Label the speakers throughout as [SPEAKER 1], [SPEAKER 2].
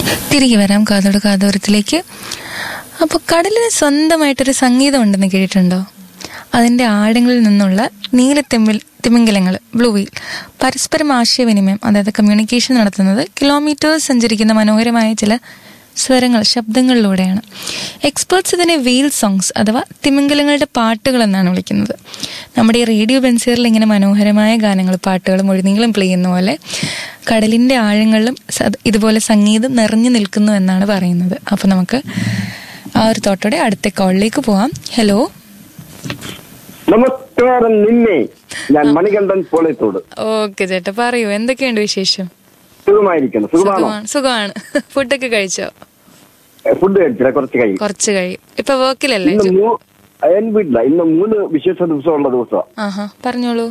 [SPEAKER 1] തിരികെ വരാം കാതോട് കാതോരത്തിലേക്ക് അപ്പോൾ കടലിന് സ്വന്തമായിട്ടൊരു സംഗീതം ഉണ്ടെന്ന് കേട്ടിട്ടുണ്ടോ അതിൻ്റെ ആഴങ്ങളിൽ നിന്നുള്ള നീലത്തിമ്മിൽ തിമിംഗലങ്ങൾ ബ്ലൂ വീൽ പരസ്പരം ആശയവിനിമയം അതായത് കമ്മ്യൂണിക്കേഷൻ നടത്തുന്നത് കിലോമീറ്റേഴ്സ് സഞ്ചരിക്കുന്ന മനോഹരമായ ചില സ്വരങ്ങൾ ശബ്ദങ്ങളിലൂടെയാണ് എക്സ്പേർട്സ് ഇതിനെ വീൽ സോങ്സ് അഥവാ തിമിംഗലങ്ങളുടെ പാട്ടുകൾ എന്നാണ് വിളിക്കുന്നത് നമ്മുടെ ഈ റേഡിയോ ബെൻസിയറിൽ ഇങ്ങനെ മനോഹരമായ ഗാനങ്ങൾ പാട്ടുകളും ഒഴുനീളം പ്ലേ ചെയ്യുന്ന പോലെ കടലിൻ്റെ ആഴങ്ങളിലും സ- ഇതുപോലെ സംഗീതം നിറഞ്ഞു നിൽക്കുന്നു എന്നാണ് പറയുന്നത് അപ്പോൾ നമുക്ക് ആ ഒരു തോട്ടോടെ അടുത്ത കോളിലേക്ക് പോവാം ഹലോ
[SPEAKER 2] നമസ്കാരം നിന്നെ ഞാൻ മണികണ്ഠൻ പോളയത്തോട്
[SPEAKER 1] ഓക്കെ ചേട്ടാ പറയൂ എന്തൊക്കെയുണ്ട് വിശേഷം
[SPEAKER 2] സുഖമായിരിക്കുന്നു സുഖമാണോ
[SPEAKER 1] സുഖമാണ് സുഖമാണ് ഫുഡൊക്കെ കഴിച്ചോ
[SPEAKER 2] ഫുഡ് കഴിച്ചില്ല കുറച്ച് കഴിയും
[SPEAKER 1] കുറച്ച് കഴിയും ഇപ്പൊ വർക്കിലല്ലേ
[SPEAKER 2] ഇന്ന് മൂ- എൻ വീട്ടില ഇന്ന് മൂന്ന് വിശേഷ ദിവസമുള്ള ദിവസമാണ്
[SPEAKER 1] ആഹാ പറഞ്ഞോളൂ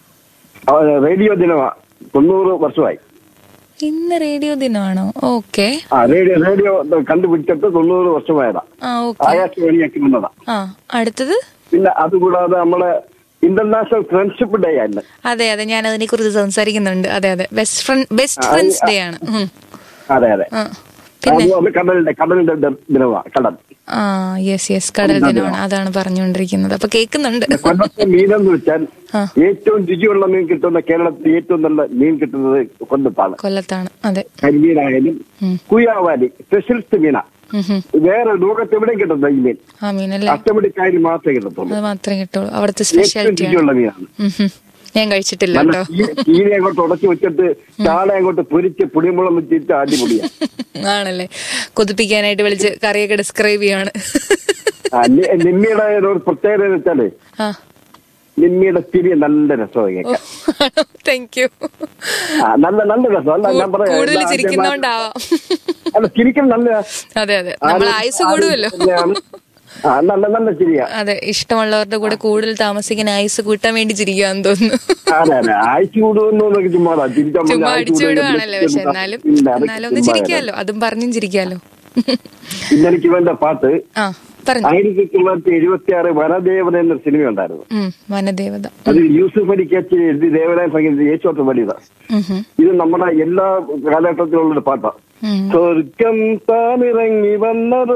[SPEAKER 2] റേഡിയോ ദിനമാ തൊണ്ണൂറ് വർഷമായി
[SPEAKER 1] ഇന്ന് റേഡിയോ ദിനമാണോ ഓക്കെ
[SPEAKER 2] ആ റേഡിയോ റേഡിയോ കണ്ടുപിടിച്ചിട്ട് തൊണ്ണൂറ് വർഷമായതാ
[SPEAKER 1] ആ ഓക്കെ
[SPEAKER 2] ആകാശവാണിയാക്കി വന്നതാ
[SPEAKER 1] ആ അടുത്തത്
[SPEAKER 2] പിന്നെ അതുകൂടാതെ നമ്മളെ ഇന്റർനാഷണൽ ഫ്രണ്ട്ഷിപ്പ് ഡേ ആണ്
[SPEAKER 1] അതെ അതെ ഞാൻ അതിനെ കുറിച്ച് സംസാരിക്കുന്നുണ്ട് അതെ അതെ best friend best friends day ആണ് ഉം.
[SPEAKER 2] അതെ അതെ
[SPEAKER 1] ആ പിന്നെ
[SPEAKER 2] അത് കടലിന്റെ കടലിന്റെ ദ- ദിനമാ കടൽ
[SPEAKER 1] ആ യെസ് യെസ് കടൽ ദിനമാണ് അതാണ് പറഞ്ഞുകൊണ്ടിരിക്കുന്നത് അപ്പൊ കേൾക്കുന്നുണ്ട്
[SPEAKER 2] കൊല്ലത്തെ മീനെന്ന് വെച്ചാൽ
[SPEAKER 1] ആ.
[SPEAKER 2] ഏറ്റവും രുചിയുള്ള മീൻ കിട്ടുന്ന കേരളത്തിൽ ഏറ്റവും നല്ല മീൻ കിട്ടുന്നത് കൊല്ലത്താണ്
[SPEAKER 1] കൊല്ലത്താണ് അതെ
[SPEAKER 2] കരിമീനായാലും
[SPEAKER 1] ഉം.
[SPEAKER 2] കുയാവാലി സ്പെഷ്യലിസ്റ്റ് മീന
[SPEAKER 1] ഉം ഹും.
[SPEAKER 2] വേറെ ലോകത്ത് എവിടെയും കിട്ടുന്ന ഈ മീൻ
[SPEAKER 1] ആ മീനല്ലേ
[SPEAKER 2] അഷ്ടമുടിക്കായൽ മാത്രമേ കിട്ടത്തുള്ളൂ
[SPEAKER 1] അത് മാത്രമേ കിട്ടുള്ളൂ അവിടുത്തെ
[SPEAKER 2] ഏറ്റവും
[SPEAKER 1] സ്പെഷ്യാലിറ്റി ആണ്
[SPEAKER 2] രുചിയുള്ള മീനാണ്
[SPEAKER 1] ഉം ഹും. ഞാൻ കഴിച്ചിട്ടില്ല
[SPEAKER 2] നല്ല
[SPEAKER 1] കേട്ടോ
[SPEAKER 2] ചീ- ചീനി അങ്ങോട്ട് ഉടച്ചു വെച്ചിട്ട് ചാള അങ്ങോട്ട് പൊരിച്ച് പുളിമുളം വെച്ചിട്ട് അടിപൊളിയാ
[SPEAKER 1] ആണല്ലേ കൊതിപ്പിക്കാനായിട്ട് വിളിച്ച് കറിയൊക്കെ ഡിസ്ക്രൈബ് ചെയ്യാണ്
[SPEAKER 2] ആ, നി- നിമ്മിയുടെ ഒരു പ്രത്യേകത എന്ന് വെച്ചാല്
[SPEAKER 1] ആ
[SPEAKER 2] നിമ്മിയുടെ തിരി നല്ല രസമായി കേൾക്കാൻ
[SPEAKER 1] താങ്ക് യു
[SPEAKER 2] ആ, നല്ല നല്ല രസം അല്ല ഞാൻ പറയാം
[SPEAKER 1] കൂടുതൽ
[SPEAKER 2] എല്ലാ
[SPEAKER 1] ചിരിക്കുന്നോണ്ടാവാം
[SPEAKER 2] അല്ല ചിരിക്കും നല്ല
[SPEAKER 1] അതെ അതെ നമ്മൾ ആയുസ് കൂടുമല്ലോ
[SPEAKER 2] തന്നെയാണ്. ആ നല്ല നല്ല ചിരിയാ
[SPEAKER 1] അതെ ഇഷ്ടമുള്ളവരുടെ കൂടെ കൂടുതൽ താമസിക്കാൻ ആയുസ് കൂട്ടാൻ വേണ്ടി ചിരിക്കാന്ന് തോന്നുന്നു
[SPEAKER 2] അതെ അതെ ആഴ്ച കൂടുമെന്നൊക്കെ ചുമ്മാതാ ചിരിക്കാൻ
[SPEAKER 1] ചുമ്മാ
[SPEAKER 2] പറഞ്ഞാ
[SPEAKER 1] അടിച്ചു
[SPEAKER 2] ആഴ്ച
[SPEAKER 1] വിടുവാണല്ലേ പക്ഷെ
[SPEAKER 2] കൂടുമെന്ന്
[SPEAKER 1] എന്നാലും
[SPEAKER 2] ഇല്ല, അത്
[SPEAKER 1] എന്നാലും ഒന്ന്
[SPEAKER 2] ചുമ്മാ
[SPEAKER 1] ചിരിക്കാലോ അതും പറഞ്ഞും ചിരിക്കാലോ
[SPEAKER 2] പിന്നെ എനിക്ക് വേണ്ട പാട്ട്
[SPEAKER 1] ആ പറഞ്ഞു
[SPEAKER 2] ആയിരത്തി തൊള്ളായിരത്തി എഴുപത്തി ആറ് വനദേവത എന്ന സിനിമ ഉണ്ടായിരുന്നു
[SPEAKER 1] ഉം വനദേവത
[SPEAKER 2] അത് യൂസുഫ് അലി കച്ചി എഴുതി ദേവനായ സംഗീതം യേശോട്ട് വലിയതാ
[SPEAKER 1] ഉം ഹും.
[SPEAKER 2] ഇത് നമ്മുടെ എല്ലാ കാലഘട്ടത്തിലുള്ള ഒരു പാട്ടാ
[SPEAKER 1] ഉം.
[SPEAKER 2] സ്വർഗം താനിറങ്ങി വന്നത്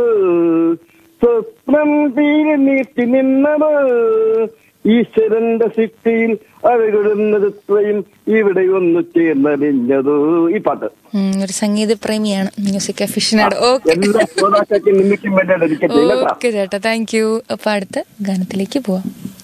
[SPEAKER 2] സ്വപ്നം തീരെ നീട്ടി നിന്നത് ഈശ്വരന്റെ സിറ്റിയിൽ അഴകിടുന്നത് ഇത്രയും ഇവിടെ ഒന്ന് ചേർന്നറിഞ്ഞത് ഈ പാട്ട്
[SPEAKER 1] ഉം, ഒരു സംഗീത പ്രേമിയാണ് മ്യൂസിക് അഫിഷനാണ് ഓക്കെ
[SPEAKER 2] എല്ലാ ശ്രോതാക്കൾക്കും നിമിക്കും വേണ്ടി ഡെഡിക്കേറ്റ് ചെയ്യും കേട്ടോ
[SPEAKER 1] ഓക്കെ ചേട്ടാ താങ്ക് യു അപ്പൊ അടുത്ത ഗാനത്തിലേക്ക് പോവാം